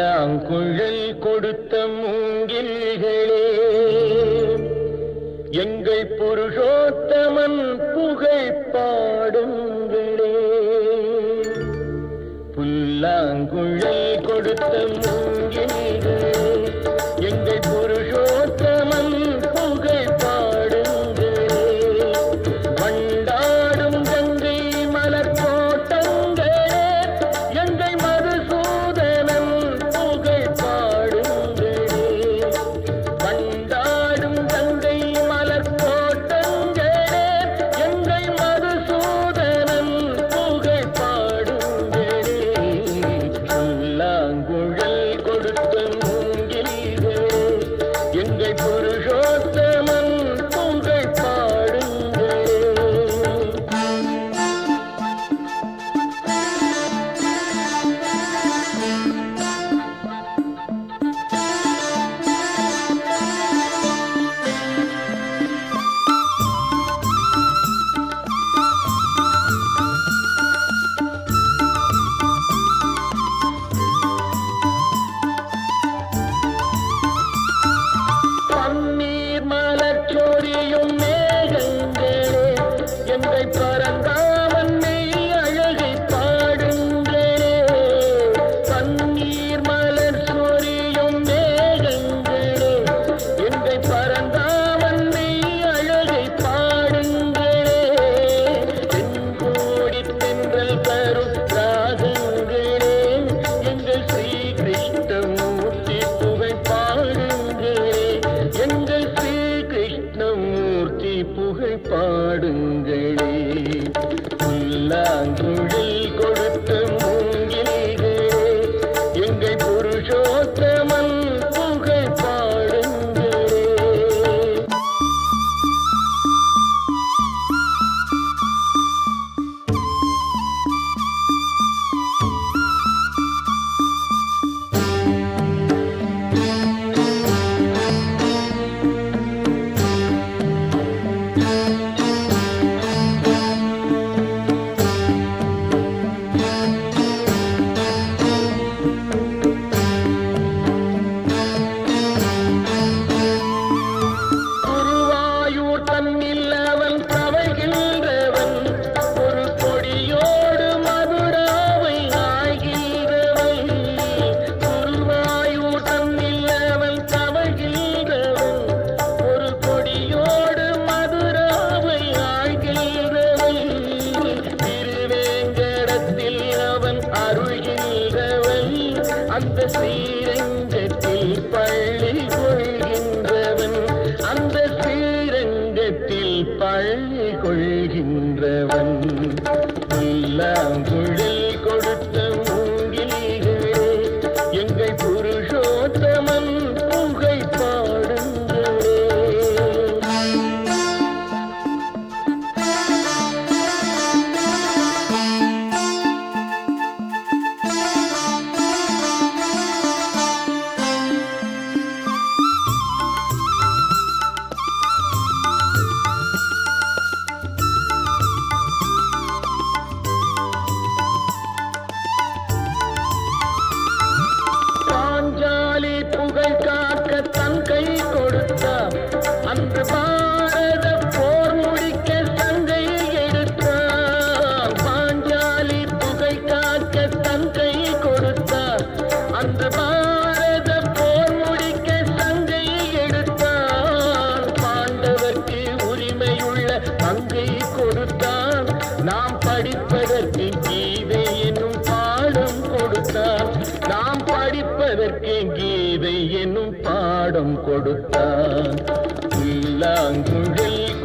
புல்லாங்குழல் கொடுத்த மூங்கில்களே எங்கள் புருஷோத்தமன் புகழ் பாடுங்களே புல்லாங்குழல் கொடுத்த மூங்கில்களே எங்கள் புருஷோத்தமன் புகழ் பாடுங்களே வண்டாடும் கங்கை மலர் கோட்டங்களே எங்கள் மதுசூதனன் புகழ் பாடுங்களே வண்டாடும் கங்கை மலர் கோட்டங்களே எங்கள் மதுசூதனன் புகழ் பாடுங்களே புல்லாங்குழல் கொடுத்த மூங்கில்களே எங்கள் புருஷோத்தமன் புகழ் பாடுங்களே பன்னீர் மலர் சொரியும் மேகங்களே எங்கள் பரந்தாமன் மெய் அழகை பாடுங்களே பன்னீர் மலர் சொரியும் மேகங்களே எங்கள் பரந்தாமன் மெய் அழகை பாடுங்களே தென்கோடி தென்றல் தரும் ராகங்களே எங்கள் ஸ்ரீ கிருஷ்ணமூர்த்தி புகழ் பாடுங்களே எங்கள் ஸ்ரீ கிருஷ்ணமூர்த்தி புகழ் பாடுங்களே புல்லாங்குழல் கொடுத்த மூங்கில்களே எங்கள் புருஷோத்தமன் புகழ் பாடுங்களே குருவாயூர் தன்னில் அவன் தவழ்கின்றவன் ஒரு கொடியோடு மதுராவை ஆகின்றவன் குருவாயூர் தன்னில் அவன் தவழ்கின்றவன் ஒரு கொடியோடு மதுராவை ஆகின்றவன் திருவேங்கடத்தில் அவன் அருள்கின்றவன் அந்த ஸ்ரீரங்கத்தில் பள்ளி கொள்கின்றவன் அந்த ஸ்ரீரங்கத்தில் பள்ளி கொள்கின்றவன் புல்லாங்குழல் கொடுத்த மூங்கில்களே எங்கள் புருஷோத்தமன் புகழ் பாடுங்களே பாஞ்சாலி புகழ் காக்க தன் கை கொடுத்தார் அன்று பாரத போர் முடிக்க சங்கை எடுத்தார் பாஞ்சாலி புகழ் காக்க தன் கை கொடுத்தார் அன்று பாரத போர் முடிக்க சங்கை எடுத்தார் பாண்டவர்க்கு உரிமையுள்ள பங்கை கொடுத்தார் நாம் படிப்பதற்கு கீதை என்னும் பாடம் கொடுத்தார் நாம் படிப்பதற்கு கீதை என்னும் பாடம் கொடுத்தார் புல்லாங்குழல்